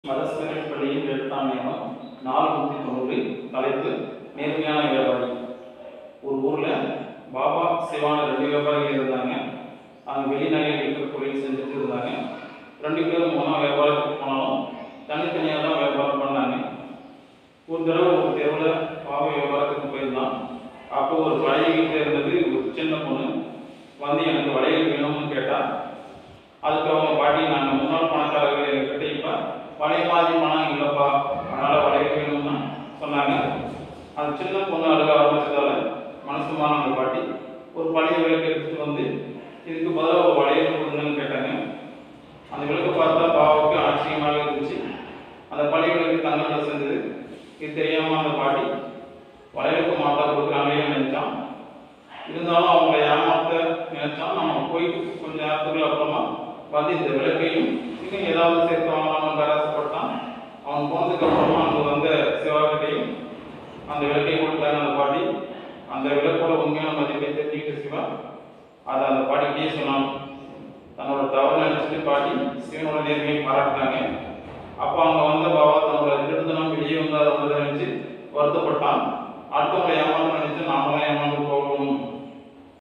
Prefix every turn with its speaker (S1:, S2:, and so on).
S1: மதஸ்வரன் பள்ளியின் எழுத்தாம் நியமம் நாலு நூற்றி தொண்ணூறு தலைப்பு நேர்மையான வியாபாரி ஒரு ஊரில் பாபா சிவான ரெண்டு வியாபாரிகள் இருந்தாங்க அவங்க வெளிநாட்டில் இருக்கிற தொழில் செஞ்சுட்டு இருந்தாங்க ரெண்டு பேரும் ஒன்றா வியாபாரத்துக்கு போனாலும் தனித்தனியாக தான் வியாபாரம் பண்ணாங்க ஒரு தடவை ஒரு தெருவில் பாபா வியாபாரத்துக்கு போயிருந்தான் அப்போ ஒரு வளையல் இருந்தது ஒரு சின்ன பொண்ணு வந்து எனக்கு வளையல் வேணும்னு கேட்டா அதுக்கு அவங்க பாட்டி நாங்கள் முன்னாள் பணக்காரர்கள் எங்ககிட்ட இப்போ பழைய மாதிரி பணம் இல்லைப்பா அதனால் வளையல் வேணும்னு சொன்னாங்க அந்த சின்ன பொண்ணு அழுக ஆரம்பிச்சதால மனசு மாறின பாட்டி ஒரு பழைய விளக்கு எடுத்துட்டு வந்து இதுக்கு பதிலாக ஒரு வளையல் கொடுங்கன்னு கேட்டாங்க அந்த விளக்கு பார்த்தா பாவுக்கு ஆச்சரியமாக இருந்துச்சு அந்த பழைய விளக்கு தங்கத்தில் செஞ்சது இது தெரியாம அந்த பாட்டி வளையலுக்கு மாத்தா கொடுக்குறாங்களே நினைச்சான் இருந்தாலும் அவங்கள ஏமாத்த நினைச்சான் நம்ம போய் கொஞ்ச நேரத்துக்குள்ள அப்புறமா வந்து இந்த விளக்கையும் இன்னும் ஏதாவது சேர்த்து வாங்கலாம்னு ஆசைப்பட்டான் அவன் போனதுக்கு அப்புறமா அங்கே வந்த சிவாகிட்டையும் அந்த விளக்கை கொடுத்தாங்க அந்த பாட்டி அந்த விளக்கோட உண்மையான மதிப்பை தெரிஞ்சுக்கிட்டு சிவா அதை அந்த பாட்டிக்கிட்டே சொன்னான் தன்னோட தவறு நினைச்சிட்டு பாட்டி சிவனோட நேர்மையை பாராட்டினாங்க அப்போ அங்கே வந்த பாபா தன்னோட திருத்தனம் வெளியே வந்தார் வந்ததை நினைச்சு வருத்தப்பட்டான் அடுத்தவங்களை ஏமாந்து நினைச்சு நாமளும் ஏமாந்து போகணும்